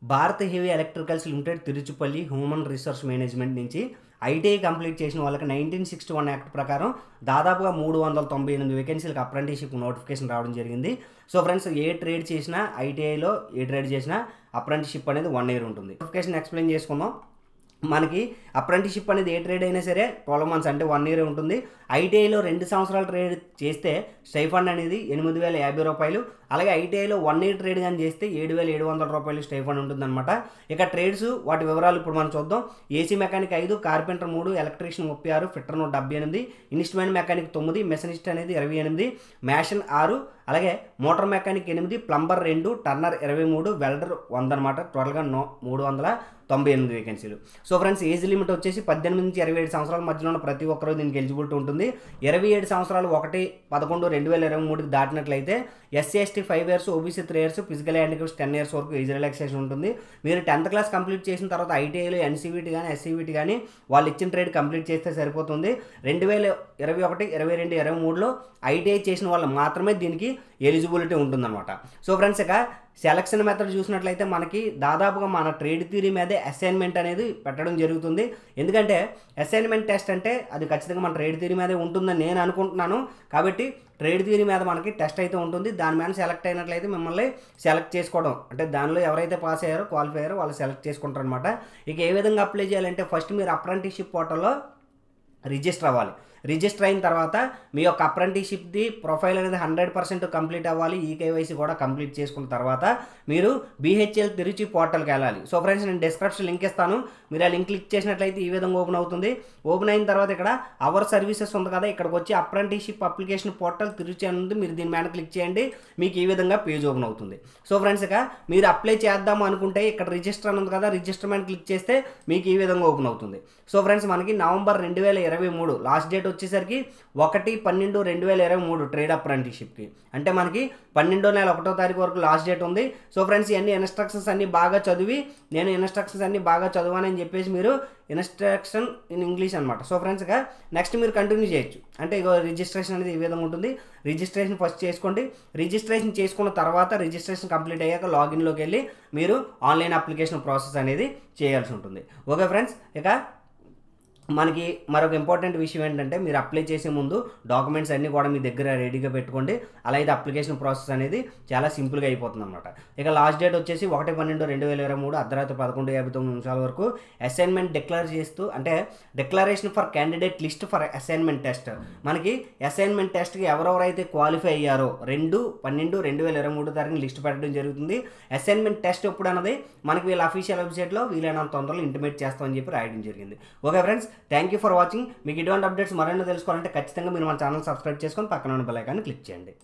Bharat heavy electricals limited Tiruchirappalli human resource management నుంచి ITI complete చేసిన వాళ్ళకి నైన్టీన్ సిక్స్టీ వన్ యాక్ట్ ప్రకారం దాదాపుగా మూడు వందల తొంభై ఎనిమిది వేకెన్సీలకు అప్రెంటిస్షిప్ నోటిఫికేషన్ రావడం జరిగింది సో ఫ్రెండ్స్ ఏ ట్రేడ్ చేసినా ఐటీఐలో ఏ ట్రేడ్ చేసినా అప్రెంటిస్షిప్ అనేది వన్ ఇయర్ ఉంటుంది నోటిఫికేషన్ ఎక్స్ప్లెయిన్ చేసుకుందాం మనకి అప్రెంటిస్షిప్ అనేది ఏ ట్రేడ్ అయినా సరే ట్వెల్వ్ మంత్స్ అంటే వన్ ఇయర్ ఉంటుంది ఐటీఐలో రెండు సంవత్సరాలు ట్రేడ్ చేస్తే స్టైఫండ్ అనేది ఎనిమిది వేల యాభై రూపాయలు అలాగే ఐటీఐలో వన్ ఇయర్ ట్రేడ్ కానీ చేస్తే ఏడు వేల ఏడు వందల రూపాయలు స్టైఫండ్ ఉంటుందన్నమాట ఇక ట్రేడ్స్ వాటి వివరాలు ఇప్పుడు మనం చూద్దాం ఏసీ మెకానిక్ ఐదు కార్పెంటర్ మూడు ఎలక్ట్రీషియన్ ముప్పై ఆరు ఫిట్టర్ నూట డెబ్బై ఎనిమిది ఇన్స్ట్రుమెంట్ మెకానిక్ తొమ్మిది మెషనిస్ట్ అనేది ఇరవై ఎనిమిది మ్యాషన్ ఆరు అలాగే మోటార్ మెకానిక్ ఎనిమిది ప్లంబర్ రెండు టర్నర్ ఇరవై మూడు వెల్డర్ వంద అనమాట టోటల్గా నో మూడు వందల తొంభై ఎనిమిది వేకెన్సీలు సో ఫ్రెండ్స్ ఏజ్ లిమిట్ వచ్చేసి పద్దెనిమిది నుంచి ఇరవై ఏడు సంవత్సరాల మధ్యలో ఉన్న ప్రతి ఒక్కరూ దీనికి ఎలిజిబిలిటీ ఉంటుంది ఇరవై ఏడు సంవత్సరాలు ఒకటి పదకొండు రెండు వేల ఇరవై మూడుకి దాటినట్లయితే SC ST five years OBC three years physical handicaps ten years వరకు ఏజ్ రిలాక్సేషన్ ఉంటుంది మీరు టెన్త్ క్లాస్ కంప్లీట్ చేసిన తర్వాత ఐటీఐలో ఎన్సీవీటీ కానీ ఎస్సీవీటీ కానీ వాళ్ళు ఇచ్చిన ట్రేడ్ కంప్లీట్ చేస్తే సరిపోతుంది రెండు వేల ఇరవై ఒకటి ఇరవై రెండు ఇరవై మూడులో ఐటీఐ చేసిన వాళ్ళు మాత్రమే దీనికి ఎలిజిబిలిటీ ఉంటుందన్నమాట సో ఫ్రెండ్స్ ఇక సెలక్షన్ మెథడ్ చూసినట్లయితే మనకి దాదాపుగా మన ట్రేడ్ థియరీ మీదే అసైన్మెంట్ అనేది పెట్టడం జరుగుతుంది ఎందుకంటే అసైన్మెంట్ టెస్ట్ అంటే అది ఖచ్చితంగా మన ట్రేడ్ థియరీ మీదే ఉంటుందని నేను అనుకుంటున్నాను కాబట్టి ట్రేడ్ థియరీ మీద మనకి టెస్ట్ అయితే ఉంటుంది దాని మీద సెలెక్ట్ అయినట్లయితే మిమ్మల్ని సెలెక్ట్ చేసుకోవడం అంటే దానిలో ఎవరైతే పాస్ అయ్యారో క్వాలిఫై అయ్యారో వాళ్ళు సెలెక్ట్ చేసుకుంటారు అనమాట ఇక ఏ విధంగా అప్లై చేయాలంటే ఫస్ట్ మీరు అప్రెంటిస్షిప్ పోర్టల్లో రిజిస్టర్ అవ్వాలి రిజిస్టర్ అయిన తర్వాత మీ యొక్క అప్రెంటిస్షిప్ది ప్రొఫైల్ అనేది హండ్రెడ్ పర్సెంట్ కంప్లీట్ అవ్వాలి ఈ కేవైసీ కూడా కంప్లీట్ చేసుకున్న తర్వాత మీరు బీహెచ్ఎల్ తిరుచి పోర్టల్కి వెళ్ళాలి సో ఫ్రెండ్స్ నేను డిస్క్రిప్షన్ లింక్ ఇస్తాను మీరు ఆ లింక్ క్లిక్ చేసినట్లయితే ఈ విధంగా ఓపెన్ అవుతుంది ఓపెన్ అయిన తర్వాత ఇక్కడ అవర్ సర్వీసెస్ ఉంది కదా ఇక్కడికి వచ్చి అప్రెంటిస్షిప్ అప్లికేషన్ పోర్టల్ తిరుచి అని ఉంది మీరు దీని మీద క్లిక్ చేయండి మీకు ఈ విధంగా పేజ్ ఓపెన్ అవుతుంది సో ఫ్రెండ్స్ ఇక మీరు అప్లై చేద్దాం అనుకుంటే ఇక్కడ రిజిస్టర్ అని ఉంది కదా రిజిస్టర్ మీద క్లిక్ చేస్తే మీకు ఈ విధంగా ఓపెన్ అవుతుంది సో ఫ్రెండ్స్ మనకి నవంబర్ రెండు వేల ఇరవై మూడు లాస్ట్ డేట్ వచ్చేసరికి ఒకటి పన్నెండు రెండు వేల ఇరవై మూడు ట్రేడ్ అప్రెంటిస్షిప్కి అంటే మనకి పన్నెండో నెల ఒకటో తారీఖు వరకు లాస్ట్ డేట్ ఉంది సో ఫ్రెండ్స్ ఇవన్నీ ఇన్స్ట్రక్షన్స్ అన్ని బాగా చదివి నేను ఇన్స్ట్రక్షన్స్ అన్ని బాగా చదవాలని చెప్పేసి మీరు ఇన్స్ట్రక్షన్ ఇన్ ఇంగ్లీష్ అనమాట సో ఫ్రెండ్స్ ఇక నెక్స్ట్ మీరు కంటిన్యూ చేయొచ్చు అంటే ఇగో రిజిస్ట్రేషన్ అనేది ఈ విధంగా ఉంటుంది రిజిస్ట్రేషన్ ఫస్ట్ చేసుకోండి రిజిస్ట్రేషన్ చేసుకున్న తర్వాత రిజిస్ట్రేషన్ కంప్లీట్ అయ్యాక లాగిన్లోకి వెళ్ళి మీరు ఆన్లైన్ అప్లికేషన్ ప్రాసెస్ అనేది చేయాల్సి ఉంటుంది ఓకే ఫ్రెండ్స్ ఇక మనకి మరొక ఇంపార్టెంట్ విషయం ఏంటంటే మీరు అప్లై చేసే ముందు డాక్యుమెంట్స్ అన్నీ కూడా మీ దగ్గర రెడీగా పెట్టుకోండి అలా అయితే అప్లికేషన్ ప్రాసెస్ అనేది చాలా సింపుల్గా అయిపోతుంది అనమాట ఇక లాస్ట్ డేట్ వచ్చేసి ఒకటి పన్నెండు రెండు వేల ఇరవై మూడు అర్ధరాత్రి పదకొండు యాభై తొమ్మిది నిమిషాల వరకు అసైన్మెంట్ డిక్లేర్ చేస్తూ అంటే declaration for candidate list for assignment test మనకి అసైన్మెంట్ టెస్ట్కి ఎవరెవరైతే క్వాలిఫై అయ్యారో రెండు పన్నెండు రెండు వేల ఇరవై మూడు తారీఖున లిస్ట్ పెట్టడం జరుగుతుంది అసైన్మెంట్ టెస్ట్ ఎప్పుడు అన్నది మనకి వీళ్ళ అఫీషియల్ వెబ్సైట్లో వీలైనంత తొందరలో ఇంటిమేట్ చేస్తామని చెప్పి రాయడం జరిగింది okay friends thank you for watching మీకు ఇటువంటి అప్డేట్స్ మరెన్నో తెలుసుకోవాలంటే ఖచ్చితంగా మీరు మన ఛానల్ సబ్స్క్రైబ్ చేసుకొని పక్కన ఉన్న బెల్ ఐకాన్ని క్లిక్ చేయండి